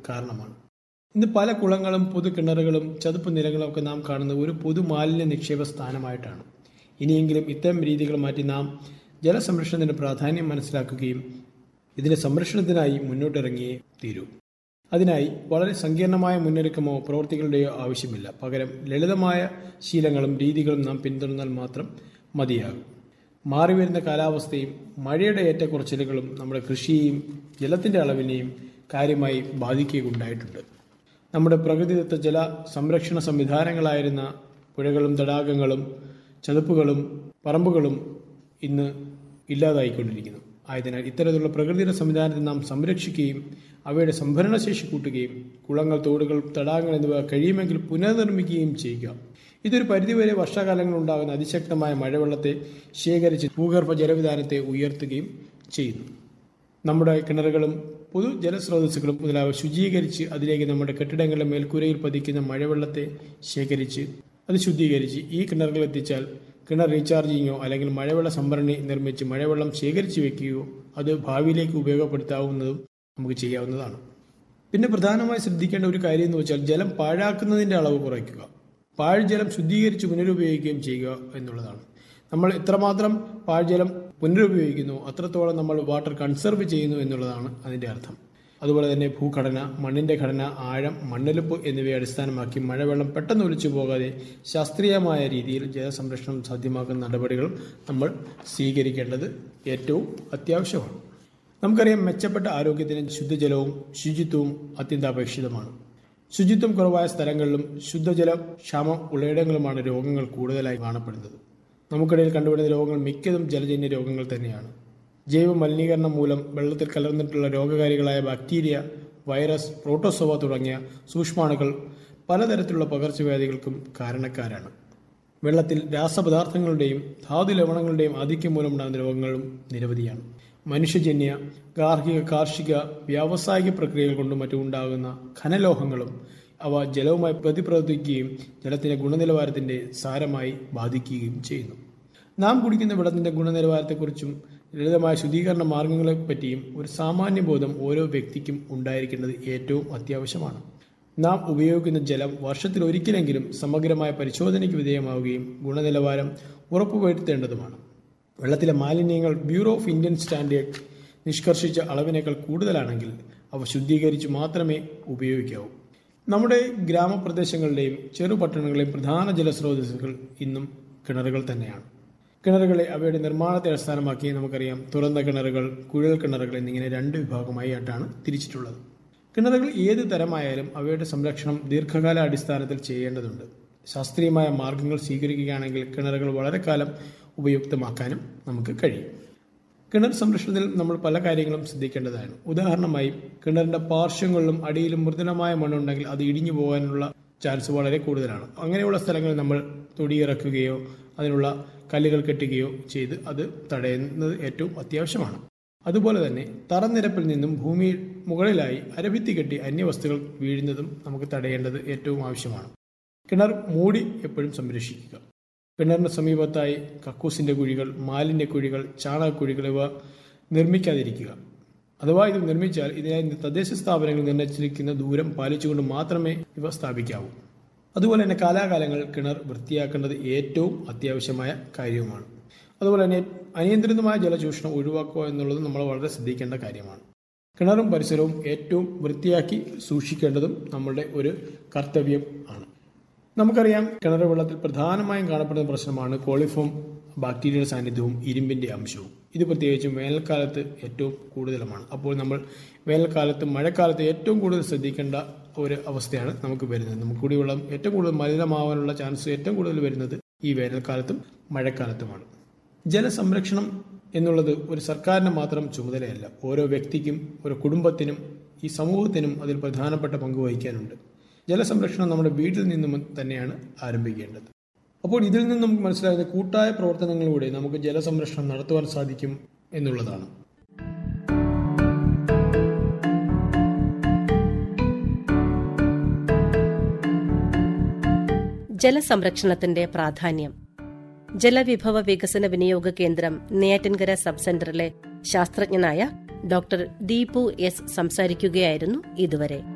കാരണമാണ് ഇന്ന് പല കുളങ്ങളും പൊതു കിണറുകളും ചതുപ്പ് നിലകളും ഒക്കെ നാം കാണുന്നത് ഒരു പൊതു മാലിന്യ നിക്ഷേപ സ്ഥാനമായിട്ടാണ് ഇനിയെങ്കിലും ഇത്തരം രീതികൾ മാറ്റി നാം ജലസംരക്ഷണത്തിന് പ്രാധാന്യം മനസ്സിലാക്കുകയും ഇതിന്റെ സംരക്ഷണത്തിനായി മുന്നോട്ടിറങ്ങിയേ തീരൂ അതിനായി വളരെ സങ്കീർണമായ മുന്നൊരുക്കമോ പ്രവൃത്തികളുടെയോ ആവശ്യമില്ല പകരം ലളിതമായ ശീലങ്ങളും രീതികളും നാം പിന്തുടർന്നാൽ മാത്രം മതിയാകും മാറിവരുന്ന കാലാവസ്ഥയും മഴയുടെ ഏറ്റക്കുറച്ചിലുകളും നമ്മുടെ കൃഷിയെയും ജലത്തിന്റെ അളവിനെയും കാര്യമായി ബാധിക്കുകയുണ്ടായിട്ടുണ്ട് നമ്മുടെ പ്രകൃതിദത്ത ജല സംരക്ഷണ സംവിധാനങ്ങളായിരുന്ന പുഴകളും തടാകങ്ങളും ചതുപ്പുകളും പറമ്പുകളും ഇന്ന് ഇല്ലാതായിക്കൊണ്ടിരിക്കുന്നു ആയതിനാൽ ഇത്തരത്തിലുള്ള പ്രകൃതിയുടെ സംവിധാനത്തെ നാം സംരക്ഷിക്കുകയും അവയുടെ സംഭരണശേഷി കൂട്ടുകയും കുളങ്ങൾ തോടുകൾ തടാകങ്ങൾ എന്നിവ കഴിയുമെങ്കിൽ പുനർനിർമ്മിക്കുകയും ചെയ്യുക ഇതൊരു പരിധിവരെ വർഷകാലങ്ങളിൽ ഉണ്ടാകുന്ന അതിശക്തമായ മഴവെള്ളത്തെ ശേഖരിച്ച് ഭൂഗർഭ ജലവിധാനത്തെ ഉയർത്തുകയും ചെയ്യുന്നു നമ്മുടെ കിണറുകളും പൊതു ജലസ്രോതസ്സുകളും മുതലായവ ശുചീകരിച്ച് അതിലേക്ക് നമ്മുടെ കെട്ടിടങ്ങളുടെ മേൽക്കൂരയിൽ പതിക്കുന്ന മഴവെള്ളത്തെ ശേഖരിച്ച് അത് ശുദ്ധീകരിച്ച് ഈ കിണറുകൾ എത്തിച്ചാൽ കിണർ റീചാർജിങ്ങോ അല്ലെങ്കിൽ മഴവെള്ള സംഭരണി നിർമ്മിച്ച് മഴവെള്ളം ശേഖരിച്ചു വെക്കുകയോ അത് ഭാവിയിലേക്ക് ഉപയോഗപ്പെടുത്താവുന്നതും നമുക്ക് ചെയ്യാവുന്നതാണ് പിന്നെ പ്രധാനമായി ശ്രദ്ധിക്കേണ്ട ഒരു കാര്യം എന്ന് വെച്ചാൽ ജലം പാഴാക്കുന്നതിന്റെ അളവ് കുറയ്ക്കുക പാഴ്ജലം ശുദ്ധീകരിച്ച് പുനരുപയോഗിക്കുകയും ചെയ്യുക എന്നുള്ളതാണ് നമ്മൾ എത്രമാത്രം പാഴ്ജലം പുനരുപയോഗിക്കുന്നു അത്രത്തോളം നമ്മൾ വാട്ടർ കൺസർവ് ചെയ്യുന്നു എന്നുള്ളതാണ് അതിന്റെ അർത്ഥം അതുപോലെ തന്നെ ഭൂഘടന മണ്ണിന്റെ ഘടന ആഴം മണ്ണൊലിപ്പ് എന്നിവയെ അടിസ്ഥാനമാക്കി മഴവെള്ളം പെട്ടെന്ന് ഒലിച്ചു പോകാതെ ശാസ്ത്രീയമായ രീതിയിൽ ജലസംരക്ഷണം സാധ്യമാക്കുന്ന നടപടികൾ നമ്മൾ സ്വീകരിക്കേണ്ടത് ഏറ്റവും അത്യാവശ്യമാണ് നമുക്കറിയാം മെച്ചപ്പെട്ട ആരോഗ്യത്തിന് ശുദ്ധജലവും ശുചിത്വവും അത്യന്താപേക്ഷിതമാണ് ശുചിത്വം കുറവായ സ്ഥലങ്ങളിലും ശുദ്ധജല ക്ഷാമം ഉള്ളയിടങ്ങളുമാണ് രോഗങ്ങൾ കൂടുതലായി കാണപ്പെടുന്നത് നമുക്കിടയിൽ കണ്ടുവരുന്ന രോഗങ്ങൾ മിക്കതും ജലജന്യ രോഗങ്ങൾ തന്നെയാണ് ജൈവ മലിനീകരണം മൂലം വെള്ളത്തിൽ കലർന്നിട്ടുള്ള രോഗകാരികളായ ബാക്ടീരിയ വൈറസ് പ്രോട്ടോസോവ തുടങ്ങിയ സൂക്ഷ്മാണുക്കൾ പലതരത്തിലുള്ള പകർച്ചവ്യാധികൾക്കും കാരണക്കാരാണ് വെള്ളത്തിൽ രാസപദാർത്ഥങ്ങളുടെയും ധാതു ലവണങ്ങളുടെയും ആധിക്യം മൂലമുണ്ടാകുന്ന രോഗങ്ങളും നിരവധിയാണ് മനുഷ്യജന്യ ഗാർഹിക കാർഷിക വ്യാവസായിക പ്രക്രിയകൾ കൊണ്ടും മറ്റും ഉണ്ടാകുന്ന ഖനലോഹങ്ങളും അവ ജലവുമായി പ്രതിപ്രവർത്തിക്കുകയും ജലത്തിന്റെ ഗുണനിലവാരത്തിന്റെ സാരമായി ബാധിക്കുകയും ചെയ്യുന്നു നാം കുടിക്കുന്ന വെള്ളത്തിന്റെ ഗുണനിലവാരത്തെക്കുറിച്ചും ലളിതമായ ശുദ്ധീകരണ മാർഗങ്ങളെപ്പറ്റിയും ഒരു സാമാന്യ ബോധം ഓരോ വ്യക്തിക്കും ഉണ്ടായിരിക്കേണ്ടത് ഏറ്റവും അത്യാവശ്യമാണ് നാം ഉപയോഗിക്കുന്ന ജലം വർഷത്തിൽ ഒരിക്കലെങ്കിലും സമഗ്രമായ പരിശോധനയ്ക്ക് വിധേയമാവുകയും ഗുണനിലവാരം ഉറപ്പുവരുത്തേണ്ടതുമാണ് വെള്ളത്തിലെ മാലിന്യങ്ങൾ ബ്യൂറോ ഓഫ് ഇന്ത്യൻ സ്റ്റാൻഡേർഡ് നിഷ്കർഷിച്ച അളവിനേക്കാൾ കൂടുതലാണെങ്കിൽ അവ ശുദ്ധീകരിച്ച് മാത്രമേ ഉപയോഗിക്കാവൂ നമ്മുടെ ഗ്രാമപ്രദേശങ്ങളുടെയും ചെറുപട്ടണങ്ങളുടെയും പ്രധാന ജലസ്രോതസ്സുകൾ ഇന്നും കിണറുകൾ തന്നെയാണ് കിണറുകളെ അവയുടെ നിർമ്മാണത്തെ അടിസ്ഥാനമാക്കി നമുക്കറിയാം തുറന്ന കിണറുകൾ കുഴൽ കിണറുകൾ എന്നിങ്ങനെ രണ്ട് വിഭാഗമായി ആയിട്ടാണ് തിരിച്ചിട്ടുള്ളത് കിണറുകൾ ഏത് തരമായാലും അവയുടെ സംരക്ഷണം ദീർഘകാല അടിസ്ഥാനത്തിൽ ചെയ്യേണ്ടതുണ്ട് ശാസ്ത്രീയമായ മാർഗങ്ങൾ സ്വീകരിക്കുകയാണെങ്കിൽ കിണറുകൾ വളരെ കാലം ഉപയുക്തമാക്കാനും നമുക്ക് കഴിയും കിണർ സംരക്ഷണത്തിൽ നമ്മൾ പല കാര്യങ്ങളും ശ്രദ്ധിക്കേണ്ടതാണ് ഉദാഹരണമായി കിണറിന്റെ പാർശ്വങ്ങളിലും അടിയിലും മൃദുലമായ മണ്ണുണ്ടെങ്കിൽ അത് ഇടിഞ്ഞു പോകാനുള്ള ചാൻസ് വളരെ കൂടുതലാണ് അങ്ങനെയുള്ള സ്ഥലങ്ങളിൽ നമ്മൾ തൊടിയിറക്കുകയോ അതിനുള്ള കല്ലുകൾ കെട്ടുകയോ ചെയ്ത് അത് തടയുന്നത് ഏറ്റവും അത്യാവശ്യമാണ് അതുപോലെ തന്നെ തറനിരപ്പിൽ നിന്നും ഭൂമി മുകളിലായി അരഭിത്തി കെട്ടി അന്യവസ്തുക്കൾ വീഴുന്നതും നമുക്ക് തടയേണ്ടത് ഏറ്റവും ആവശ്യമാണ് കിണർ മൂടി എപ്പോഴും സംരക്ഷിക്കുക കിണറിന് സമീപത്തായി കക്കൂസിന്റെ കുഴികൾ മാലിന്യ കുഴികൾ ചാണകക്കുഴികൾ ഇവ നിർമ്മിക്കാതിരിക്കുക അഥവാ ഇത് നിർമ്മിച്ചാൽ ഇതിനായി തദ്ദേശ സ്ഥാപനങ്ങൾ നിർണ്ണയിച്ചിരിക്കുന്ന ദൂരം പാലിച്ചുകൊണ്ട് മാത്രമേ ഇവ സ്ഥാപിക്കാവൂ അതുപോലെ തന്നെ കാലാകാലങ്ങൾ കിണർ വൃത്തിയാക്കേണ്ടത് ഏറ്റവും അത്യാവശ്യമായ കാര്യവുമാണ് അതുപോലെ തന്നെ അനിയന്ത്രിതമായ ജലചൂഷണം ഒഴിവാക്കുക എന്നുള്ളത് നമ്മൾ വളരെ ശ്രദ്ധിക്കേണ്ട കാര്യമാണ് കിണറും പരിസരവും ഏറ്റവും വൃത്തിയാക്കി സൂക്ഷിക്കേണ്ടതും നമ്മളുടെ ഒരു കർത്തവ്യം ആണ് നമുക്കറിയാം കിണർ വെള്ളത്തിൽ പ്രധാനമായും കാണപ്പെടുന്ന പ്രശ്നമാണ് കോളിഫോം ബാക്ടീരിയയുടെ സാന്നിധ്യവും ഇരുമ്പിന്റെ അംശവും ഇത് പ്രത്യേകിച്ചും വേനൽക്കാലത്ത് ഏറ്റവും കൂടുതലുമാണ് അപ്പോൾ നമ്മൾ വേനൽക്കാലത്ത് മഴക്കാലത്ത് ഏറ്റവും കൂടുതൽ ശ്രദ്ധിക്കേണ്ട ഒരു അവസ്ഥയാണ് നമുക്ക് വരുന്നത് നമുക്ക് കുടിവെള്ളം ഏറ്റവും കൂടുതൽ മലിനമാവാനുള്ള ചാൻസ് ഏറ്റവും കൂടുതൽ വരുന്നത് ഈ വേനൽക്കാലത്തും മഴക്കാലത്തുമാണ് ജലസംരക്ഷണം എന്നുള്ളത് ഒരു സർക്കാരിന് മാത്രം ചുമതലയല്ല ഓരോ വ്യക്തിക്കും ഒരു കുടുംബത്തിനും ഈ സമൂഹത്തിനും അതിൽ പ്രധാനപ്പെട്ട പങ്ക് വഹിക്കാനുണ്ട് ജലസംരക്ഷണം നമ്മുടെ വീട്ടിൽ നിന്നും തന്നെയാണ് ആരംഭിക്കേണ്ടത് അപ്പോൾ ഇതിൽ നിന്നും നമുക്ക് മനസ്സിലായത് കൂട്ടായ പ്രവർത്തനങ്ങളിലൂടെ നമുക്ക് ജലസംരക്ഷണം നടത്തുവാൻ സാധിക്കും എന്നുള്ളതാണ് ജലസംരക്ഷണത്തിന്റെ പ്രാധാന്യം ജലവിഭവ വികസന വിനിയോഗ കേന്ദ്രം നെയ്യാറ്റിൻകര സബ് സെന്ററിലെ ശാസ്ത്രജ്ഞനായ ഡോക്ടർ ദീപു എസ് സംസാരിക്കുകയായിരുന്നു ഇതുവരെ